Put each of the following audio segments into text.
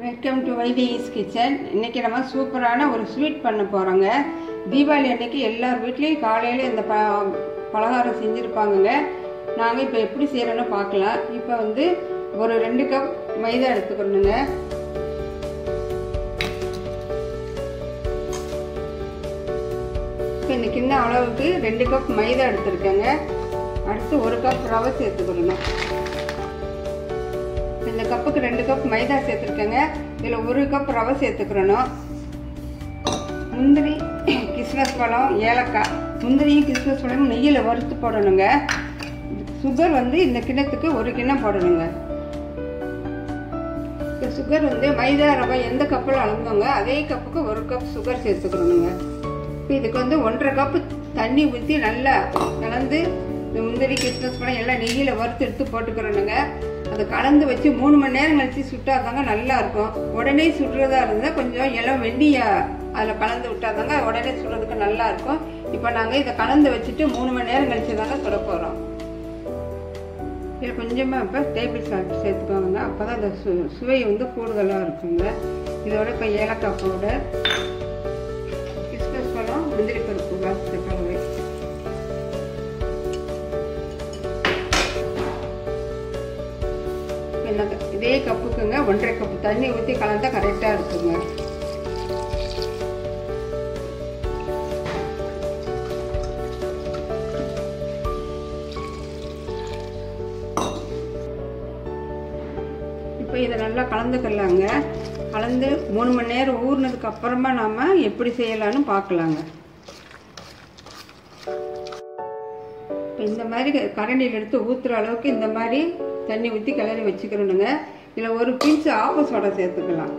welcome to வைதேகிஸ் kitchen இன்னைக்கு நம்ம சூப்பரான ஒரு ஸ்வீட் பண்ண போகிறோங்க தீபாவளி அன்னைக்கு எல்லார் வீட்லேயும் காலையில் இந்த ப பலகாரம் செஞ்சுருப்பாங்கங்க நாங்கள் இப்போ எப்படி செய்கிறோன்னு பார்க்கலாம் இப்போ வந்து ஒரு ரெண்டு கப் மைதா எடுத்துக்கணுங்க இப்போ இந்த கிண்ண அளவுக்கு ரெண்டு கப் மைதா எடுத்துருக்கேங்க அடுத்து ஒரு கப் ரவை சேர்த்துக்கணும் இந்த கப்புக்கு ரெண்டு கப் மைதா சேர்த்துருக்கேங்க இதில் ஒரு கப் ரவை சேர்த்துக்கிறணும் முந்திரி கிஸ்மஸ் பழம் ஏலக்காய் முந்திரியும் கிஸ்மஸ் பழமும் நெய்யில் வறுத்து போடணுங்க சுகர் வந்து இந்த கிண்ணத்துக்கு ஒரு கிண்ணம் போடணுங்க இந்த சுகர் வந்து மைதா ரவை எந்த கப்பில் அளந்தோங்க அதே கப்புக்கு ஒரு கப் சுகர் சேர்த்துக்கணுங்க இப்போ இதுக்கு வந்து ஒன்றரை கப்பு தண்ணி ஊற்றி நல்லா கலந்து இந்த முந்திரி கிஸ்மஸ் பழம் எல்லாம் நெய்யில் வறுத்து எடுத்து போட்டுக்கிறோனுங்க அதை கலந்து வச்சு மூணு மணி நேரம் கழிச்சு சுட்டாதாங்க நல்லா இருக்கும் உடனே சுடுறதா இருந்தால் கொஞ்சம் இளம் வெண்ணியை அதில் கலந்து விட்டாதாங்க உடனே சுடுறதுக்கு நல்லா இருக்கும் இப்போ நாங்கள் இதை கலந்து வச்சுட்டு மூணு மணி நேரம் கழிச்சு தாங்க சுட போகிறோம் இதில் கொஞ்சமாக இப்போ டேபிள் சால்ட் சேர்த்துக்கோங்க அப்போ தான் அந்த சு சுவை வந்து கூடுதலாக இருக்குங்க இதோட இப்போ ஏலக்காய் பவுடர் கிஸ்மஸ் பழம் முந்திரி பருப்பு வறுத்த கலவை என்ன இதே கப்புக்குங்க ஒன்றரை கப்பு தண்ணி ஊற்றி கலந்தா கரெக்டாக இருக்குங்க இப்போ இதை நல்லா கலந்துக்கலாங்க கலந்து மூணு மணி நேரம் ஊறினதுக்கு அப்புறமா நாம எப்படி செய்யலாம்னு பார்க்கலாங்க இப்போ இந்த மாதிரி கரண்டியில் எடுத்து ஊற்றுற அளவுக்கு இந்த மாதிரி தண்ணி ஊற்றி கிளறி வச்சுக்கிறோனுங்க இதில் ஒரு பிஞ்சு ஆப்ப சோடா சேர்த்துக்கலாம்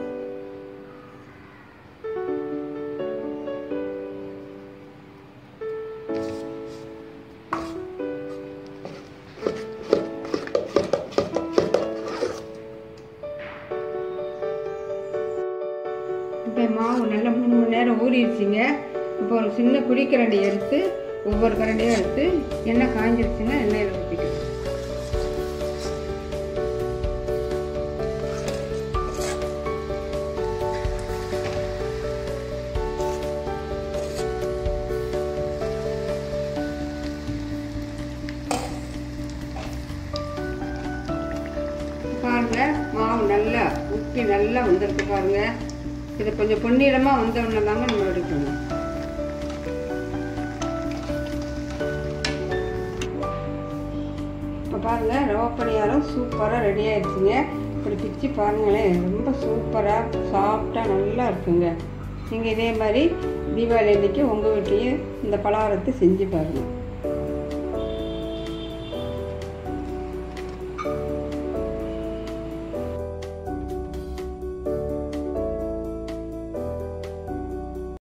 இப்போ மாவு நல்லா மூணு மணி நேரம் ஊறிடுச்சிங்க இப்போ ஒரு சின்ன குடிக்கரண்டி எடுத்து ஒவ்வொரு கரண்டியும் எடுத்து எண்ணெய் காஞ்சிருச்சுன்னா எண்ணெயில் ஊற்றிக்கலாம் பாருங்க மாவு நல்லா உப்பி நல்லா வந்திருக்கு பாருங்க இது கொஞ்சம் பொன்னிறமாக வந்தோடனே தாங்க நம்ம எடுக்கணும் இப்போ பாருங்கள் ரவா பணியாரம் சூப்பராக ரெடி ஆயிடுச்சுங்க இப்படி பிச்சு பாருங்களேன் ரொம்ப சூப்பராக சாஃப்டாக நல்லா இருக்குங்க நீங்கள் இதே மாதிரி தீபாவளி அன்னைக்கு உங்கள் வீட்லேயும் இந்த பலகாரத்தை செஞ்சு பாருங்கள்